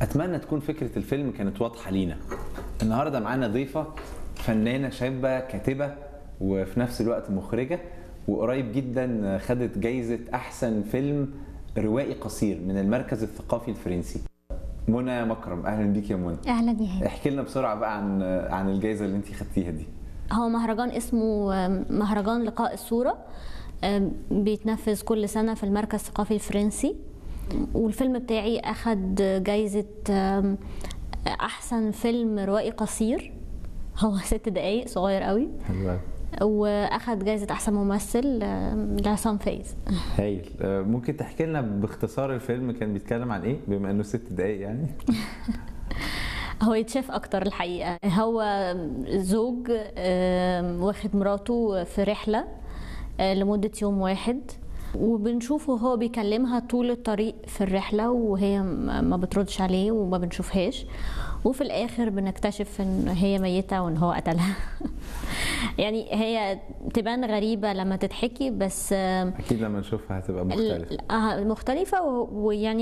اتمنى تكون فكره الفيلم كانت واضحه لينا النهارده معانا ضيفه فنانه شابه كاتبه وفي نفس الوقت مخرجه وقريب جدا خدت جايزه احسن فيلم روائي قصير من المركز الثقافي الفرنسي منى مكرم اهلا بيك يا منى اهلا يا هاني احكي لنا بسرعه بقى عن عن الجائزه اللي انت خدتيها دي هو مهرجان اسمه مهرجان لقاء الصورة بيتنفذ كل سنة في المركز الثقافي الفرنسي والفيلم بتاعي أخد جايزة أحسن فيلم روائي قصير هو ست دقايق صغير قوي حلو واخد جايزه احسن ممثل لعصام فايز هايل ممكن تحكي لنا باختصار الفيلم كان بيتكلم عن ايه بما انه ست دقايق يعني هو يتشاف اكتر الحقيقه هو زوج واخد مراته في رحله لمده يوم واحد وبنشوفه هو بيكلمها طول الطريق في الرحله وهي ما بتردش عليه وما بنشوفهاش وفي الاخر بنكتشف ان هي ميته وان هو قتلها يعني هي تبان غريبه لما تتحكي بس اكيد لما نشوفها هتبقى مختلفه مختلفه ويعني